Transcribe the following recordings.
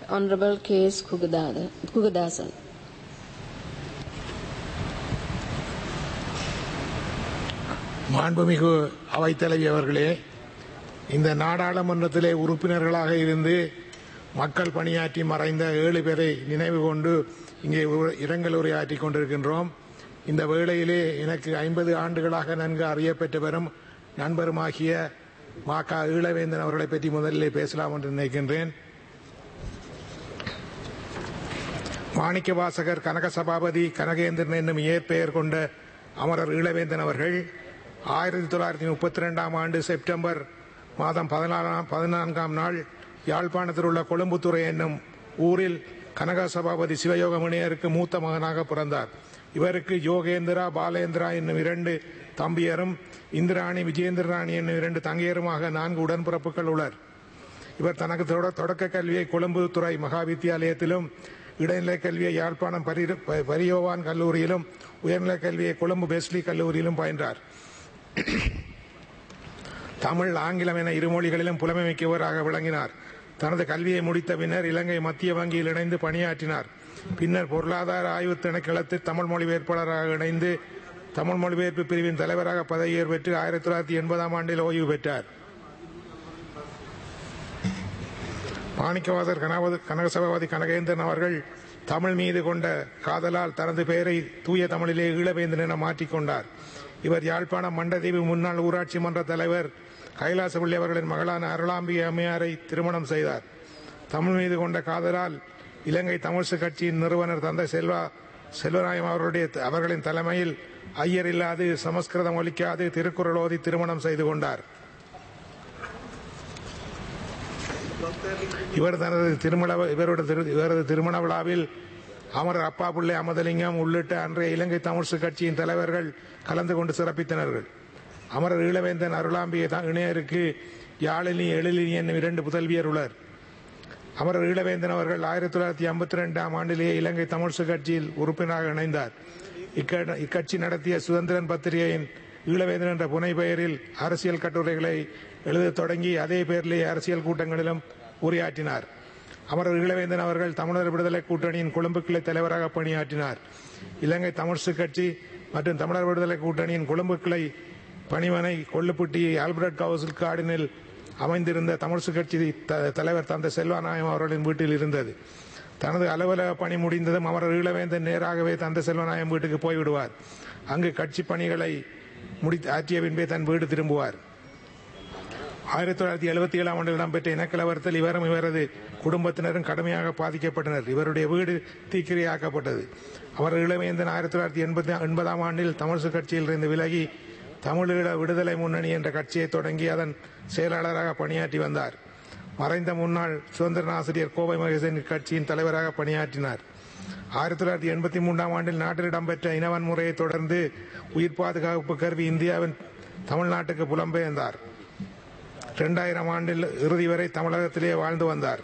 Honorable K.S. Kugadada- Kugadasan. மாண்புமிகு அவைத்தலைவி அவர்களே இந்த நாடாளுமன்றத்திலே உறுப்பினர்களாக இருந்து மக்கள் பணியாற்றி மறைந்த ஏழு பேரை நினைவு கொண்டு இங்கே உர- இரங்கல் உரையாற்றி கொண்டிருக்கின்றோம் இந்த வேளையிலே எனக்கு ஐம்பது ஆண்டுகளாக நன்கு அறியப்பெற்றவரும் நண்பருமாகிய மாக்கா ஈழவேந்தன் அவர்களை பற்றி முதலிலே பேசலாம் என்று நினைக்கின்றேன் மாணிக்க வாசகர் கனக சபாபதி கனகேந்திரன் என்னும் இயற்பெயர் கொண்ட அமரர் ஈழவேந்தன் அவர்கள் ஆயிரத்தி தொள்ளாயிரத்தி முப்பத்தி ரெண்டாம் ஆண்டு செப்டம்பர் மாதம் பதினாலாம் பதினான்காம் நாள் யாழ்ப்பாணத்தில் உள்ள கொழும்புத்துறை என்னும் ஊரில் கனக சபாபதி சிவயோக முனியருக்கு மூத்த மகனாக பிறந்தார் இவருக்கு யோகேந்திரா பாலேந்திரா என்னும் இரண்டு தம்பியரும் இந்திராணி விஜயேந்திராணி என்னும் இரண்டு தங்கையருமாக நான்கு உடன்பிறப்புகள் உள்ளனர் இவர் தனக்கு தொட- தொடக்க கல்வியை கொழும்பு துறை மகா வித்தியாலயத்திலும் இடைநிலை கல்வியை யாழ்ப்பாணம் பரி- ப- பரியோவான் கல்லூரியிலும் உயர்நிலை கல்வியை கொழும்பு பெஸ்லி கல்லூரியிலும் பயின்றார் தமிழ் ஆங்கிலம் என இரு மொழிகளிலும் புலமை மிக்கவராக விளங்கினார் தனது கல்வியை முடித்த பின்னர் இலங்கை மத்திய வங்கியில் இணைந்து பணியாற்றினார் பின்னர் பொருளாதார ஆய்வு திணைக்களத்தில் தமிழ் மொழிபெயர்ப்பாளராக இணைந்து தமிழ் மொழிபெயர்ப்பு பிரிவின் தலைவராக பதவியேற் பெற்று ஆயிரத்தி தொள்ளாயிரத்தி எண்பதாம் ஆண்டில் ஓய்வு பெற்றார் மாணிக்கவாசர் கனகவது கனகசபாபதி கனகேந்திரன் அவர்கள் தமிழ் மீது கொண்ட காதலால் தனது பெயரை தூய தமிழிலே ஈழவேந்தன் என மாற்றிக்கொண்டார் இவர் யாழ்ப்பாணம் மண்டதீவு முன்னாள் ஊராட்சி மன்ற தலைவர் கைலாசபிள்ளை அவர்களின் மகளான அருளாம்பிகை அம்மையாரை திருமணம் செய்தார் தமிழ் மீது கொண்ட காதலால் இலங்கை தமிழ்சு கட்சியின் நிறுவனர் தந்தை செல்வா செல்வராயம் அவர்களுடைய அவர்களின் தலைமையில் ஐயர் இல்லாது சமஸ்கிருதம் ஒலிக்காது திருக்குறள் ஓதி திருமணம் செய்து கொண்டார் இவர் தனது திருமண இவருடைய திரு- இவரது திருமண விழாவில் அமரர் அப்பா பிள்ளை அமதலிங்கம் உள்ளிட்ட அன்றைய இலங்கை தமிழ்சு கட்சியின் தலைவர்கள் கலந்து கொண்டு சிறப்பித்தனர்கள் அமரர் ஈழவேந்தன் அருளாம்பிகை த- இணையருக்கு யாழினி எழிலினி என்னும் இரண்டு புதல்வியர் உள்ளர் அமரர் ஈழவேந்தன் அவர்கள் ஆயிரத்தி தொள்ளாயிரத்தி ஐம்பத்தி ரெண்டாம் ஆண்டிலேயே இலங்கை தமிழ்சு கட்சியில் உறுப்பினராக இணைந்தார் இக்க- இக்கட்சி நடத்திய சுதந்திரன் பத்திரிகையின் ஈழவேந்தன் என்ற புனை பெயரில் அரசியல் கட்டுரைகளை எழுதத் தொடங்கி அதே பெயரிலேயே அரசியல் கூட்டங்களிலும் உரையாற்றினார் அமரர் ஈழவேந்தன் அவர்கள் தமிழர் விடுதலை கூட்டணியின் கொழும்பு கிளை தலைவராக பணியாற்றினார் இலங்கை தமிழ்சு கட்சி மற்றும் தமிழர் விடுதலை கூட்டணியின் கொழும்பு கிளை பணிமனை கொள்ளுப்பட்டி ஆல்பர்ட் கவுசில் கார்டினில் அமைந்திருந்த தமிழ்சு கட்சி த- தலைவர் தந்தை செல்வநாயகம் அவர்களின் வீட்டில் இருந்தது தனது அலுவலக பணி முடிந்ததும் அமரர் ஈழவேந்தன் நேராகவே தந்தை செல்வநாயகம் வீட்டுக்கு போய்விடுவார் அங்கு கட்சி பணிகளை முடித்து ஆற்றிய பின்பே தன் வீடு திரும்புவார் ஆயிரத்தி தொள்ளாயிரத்தி எழுபத்தி ஏழாம் ஆண்டில் இடம்பெற்ற இனக்கலவரத்தில் இவரும் இவரது குடும்பத்தினரும் கடுமையாக பாதிக்கப்பட்டனர் இவருடைய வீடு தீக்கிரையாக்கப்பட்டது அவர் இளவேந்தன் ஆயிரத்தி தொள்ளாயிரத்தி எண்பத்தி எண்பதாம் ஆண்டில் தமிழ்சு கட்சியில் இருந்து விலகி தமிழீழ விடுதலை முன்னணி என்ற கட்சியை தொடங்கி அதன் செயலாளராக பணியாற்றி வந்தார் மறைந்த முன்னாள் சுதந்திர ஆசிரியர் கோவை மகேசன் கட்சியின் தலைவராக பணியாற்றினார் ஆயிரத்தி தொள்ளாயிரத்தி எண்பத்தி மூன்றாம் ஆண்டில் நாட்டில் இடம்பெற்ற இனவன்முறையை தொடர்ந்து உயிர் பாதுகாப்பு கருவி இந்தியாவின் தமிழ்நாட்டுக்கு புலம்பெயர்ந்தார் இரண்டாயிரம் ஆண்டில் இறுதி வரை தமிழகத்திலே வாழ்ந்து வந்தார்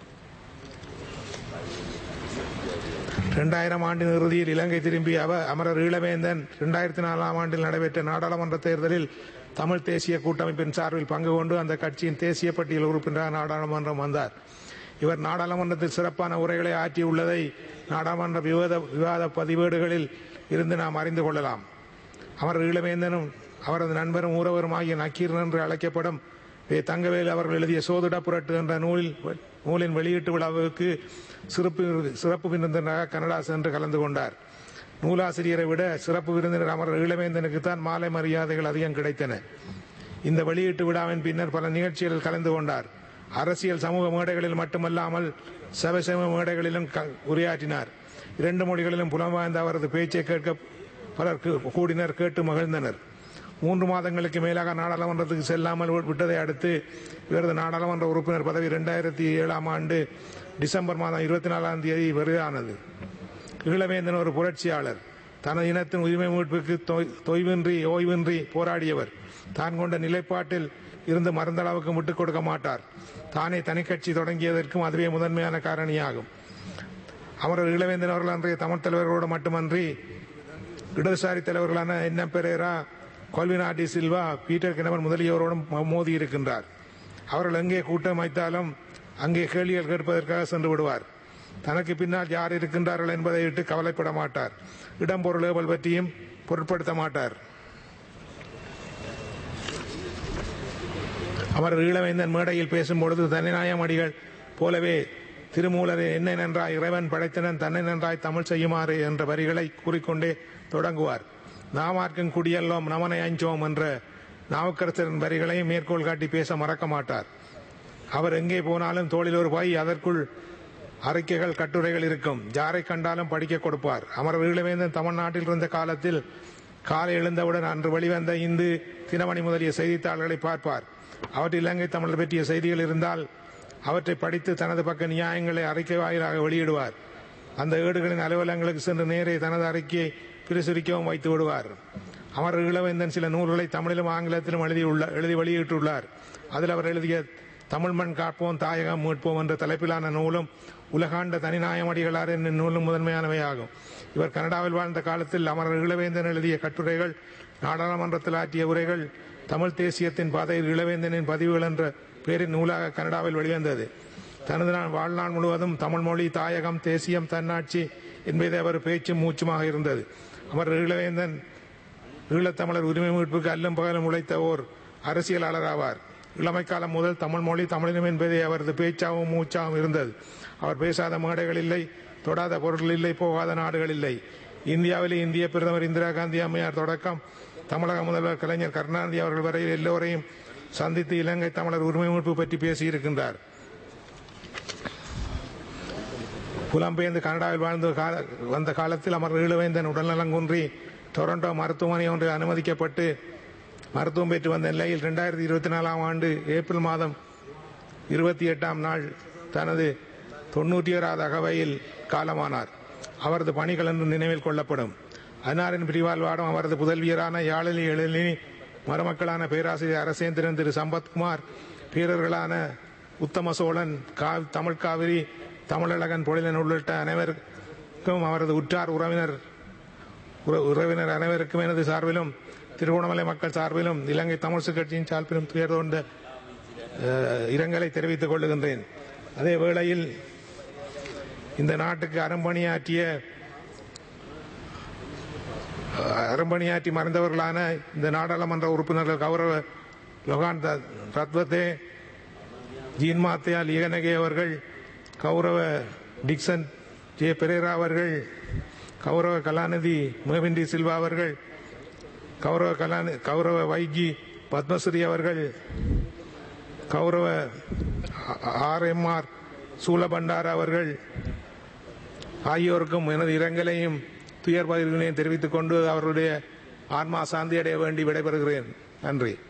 இரண்டாயிரம் ஆண்டின் இறுதியில் இலங்கை திரும்பிய அவர் அமரர் ஈழவேந்தன் இரண்டாயிரத்தி நாலாம் ஆண்டில் நடைபெற்ற நாடாளுமன்ற தேர்தலில் தமிழ் தேசிய கூட்டமைப்பின் சார்பில் பங்கு கொண்டு அந்த கட்சியின் தேசிய பட்டியல் உறுப்பினராக நாடாளுமன்றம் வந்தார் இவர் நாடாளுமன்றத்தில் சிறப்பான உரைகளை ஆற்றியுள்ளதை நாடாளுமன்ற விவாத விவாத பதிவேடுகளில் இருந்து நாம் அறிந்து கொள்ளலாம் அமரர் ஈழவேந்தனும் அவரது நண்பரும் ஊரவருமாகிய நக்கீரன் என்று அழைக்கப்படும் வே தங்கவேல் அவர்கள் எழுதிய சோதிட புரட்டு என்ற நூலில் நூலின் வெளியீட்டு விழாவுக்கு சிறப்பு சிறப்பு விருந்தினராக கனடா சென்று கலந்து கொண்டார் நூலாசிரியரை விட சிறப்பு விருந்தினர் அமரர் ஈழவேந்தனுக்கு தான் மாலை மரியாதைகள் அதிகம் கிடைத்தன இந்த வெளியீட்டு விழாவின் பின்னர் பல நிகழ்ச்சிகளில் கலந்து கொண்டார் அரசியல் சமூக மேடைகளில் மட்டுமல்லாமல் சபசம மேடைகளிலும் க- உரையாற்றினார் இரண்டு மொழிகளிலும் புலம்பாய்ந்த அவரது பேச்சை கேட்க பலர் கூ- கூடினர் கேட்டு மகிழ்ந்தனர் மூன்று மாதங்களுக்கு மேலாக நாடாளுமன்றத்துக்கு செல்லாமல் விட்டதை அடுத்து இவரது நாடாளுமன்ற உறுப்பினர் பதவி இரண்டாயிரத்தி ஏழாம் ஆண்டு டிசம்பர் மாதம் இருபத்தி நாலாம் தேதி வருகிறானது ஈழவேந்தன் ஒரு புரட்சியாளர் தனது இனத்தின் உரிமை மீட்புக்கு தொய்- தொய்வின்றி ஓய்வின்றி போராடியவர் தான் கொண்ட நிலைப்பாட்டில் இருந்து மறந்தளவுக்கு முட்டுக் கொடுக்க மாட்டார் தானே தனிக்கட்சி தொடங்கியதற்கும் அதுவே முதன்மையான காரணியாகும் அமரர் ஈழவேந்தன் அவர்கள் அன்றைய தமிழ் தலைவர்களோடு மட்டுமன்றி இடதுசாரி தலைவர்களான என்ன பெரேரா கொல்வினா டி சில்வா பீட்டர் கிணவர் முதலியோரோடும் மோதி இருக்கின்றார் அவர்கள் எங்கே கூட்டம் வைத்தாலும் அங்கே கேள்விகள் கேட்பதற்காக சென்று விடுவார் தனக்கு பின்னால் யார் இருக்கின்றார்கள் என்பதை விட்டு கவலைப்பட மாட்டார் இடம் பொருள் ஏவல் பற்றியும் பொருட்படுத்த மாட்டார் அவர் ஈழவேந்தன் மேடையில் பேசும்பொழுது தனிநாயம் அடிகள் போலவே திருமூலரை என்ன நன்றாய் இறைவன் படைத்தனன் தன்னை நன்றாய் தமிழ் செய்யுமாறு என்ற வரிகளை கூறிக்கொண்டே தொடங்குவார் நாமார்க்கும் குடியல்லோம் நமனை அஞ்சோம் என்ற நாவுக்கரசரின் வரிகளையும் மேற்கோள் காட்டி பேச மறக்க மாட்டார் அவர் எங்கே போனாலும் தோளில் ஒரு பை அதற்குள் அறிக்கைகள் கட்டுரைகள் இருக்கும் யாரை கண்டாலும் படிக்க கொடுப்பார் அமரர் ஈழவேந்தன் தமிழ்நாட்டில் இருந்த காலத்தில் காலை எழுந்தவுடன் அன்று வெளிவந்த இந்து தினமணி முதலிய செய்தித்தாள்களை பார்ப்பார் அவற்றில் இலங்கை தமிழர் பற்றிய செய்திகள் இருந்தால் அவற்றை படித்து தனது பக்க நியாயங்களை அறிக்கை வாயிலாக வெளியிடுவார் அந்த ஏடுகளின் அலுவலகங்களுக்கு சென்று நேரே தனது அறிக்கையை பிரசுரிக்கவும் வைத்து விடுவார் அமரர் இளவேந்தன் சில நூல்களை தமிழிலும் ஆங்கிலத்திலும் எழுதியுள்ள எழுதி வெளியிட்டுள்ளார் அதில் அவர் எழுதிய தமிழ் மண் காப்போம் தாயகம் மீட்போம் என்ற தலைப்பிலான நூலும் உலகாண்ட தனிநாயமடிகளார் என்னும் நூலும் முதன்மையானவையாகும் இவர் கனடாவில் வாழ்ந்த காலத்தில் அமரர் இளவேந்தன் எழுதிய கட்டுரைகள் நாடாளுமன்றத்தில் ஆற்றிய உரைகள் தமிழ் தேசியத்தின் பாதையில் இளவேந்தனின் பதிவுகள் என்ற பேரின் நூலாக கனடாவில் வெளிவந்தது தனது நாள் வாழ்நாள் முழுவதும் தமிழ் மொழி தாயகம் தேசியம் தன்னாட்சி என்பது அவர் பேச்சும் மூச்சுமாக இருந்தது அமரர் இளவேந்தன் ஈழத்தமிழர் உரிமை மீட்புக்கு அல்லும் பகலும் உழைத்த ஓர் அரசியலாளர் ஆவார் இளமை காலம் முதல் தமிழ் மொழி தமிழினம் என்பதே அவரது பேச்சாகவும் மூச்சாகவும் இருந்தது அவர் பேசாத மேடைகள் இல்லை தொடாத பொருட்கள் இல்லை போகாத நாடுகள் இல்லை இந்தியாவிலே இந்திய பிரதமர் இந்திரா காந்தி அம்மையார் தொடக்கம் தமிழக முதல்வர் கலைஞர் கருணாநிதி அவர்கள் வரையில் எல்லோரையும் சந்தித்து இலங்கை தமிழர் உரிமை மீட்பு பற்றி பேசியிருக்கின்றார் புலம்பெயர்ந்து கனடாவில் வாழ்ந்து கால- வந்த காலத்தில் அமர் ஈழவேந்தன் உடல்நலம் குன்றி டொரண்டோ மருத்துவமனை ஒன்றில் அனுமதிக்கப்பட்டு மருத்துவம் பெற்று வந்த நிலையில் இரண்டாயிரத்தி இருபத்தி நாலாம் ஆண்டு ஏப்ரல் மாதம் இருபத்தி எட்டாம் நாள் தனது தொன்னூற்றி ஓராவது அகவையில் காலமானார் அவரது பணிகள் என்று நினைவில் கொள்ளப்படும் அன்னாரின் பிரிவால் வாடும் அவரது புதல்வியரான யாழினி எழினி மருமக்களான பேராசிரியர் அரசேந்திரன் திரு சம்பத்குமார் வீரர்களான உத்தம சோழன் கா தமிழ் காவிரி தமிழழகன் பொழிலன் உள்ளிட்ட அனைவருக்கும் அவரது உற்றார் உறவினர் உற- உறவினர் அனைவருக்கும் எனது சார்பிலும் திருகோணமலை மக்கள் சார்பிலும் இலங்கை தமிழ்ச்சி கட்சியின் சார்பிலும் துயர் கொண்ட அஹ், இரங்கலை தெரிவித்துக் கொள்ளுகின்றேன் அதே வேளையில் இந்த நாட்டுக்கு அறம்பணியாற்றிய அஹ், அறம்பணியாற்றி மறைந்தவர்களான இந்த நாடாளுமன்ற உறுப்பினர்கள் கௌரவ லொகான் த- ரத்வத்தே ஜீன் மாத்தையா லியனகே அவர்கள் கௌரவ டிக்சன் ஜே பெரேரா அவர்கள் கௌரவ கலாநிதி மேவின் டி சில்வா அவர்கள் கௌரவ கலாநி கௌரவ வைகி பத்மஸ்ரீ அவர்கள் கௌரவ ஆர் எம் ஆர் சூலபண்டார் அவர்கள் ஆகியோருக்கும் எனது இரங்கலையும் துயர் பகிர்வினையும் தெரிவித்துக் கொண்டு அவருடைய ஆன்மா சாந்தி அடைய வேண்டி விடைபெறுகிறேன் நன்றி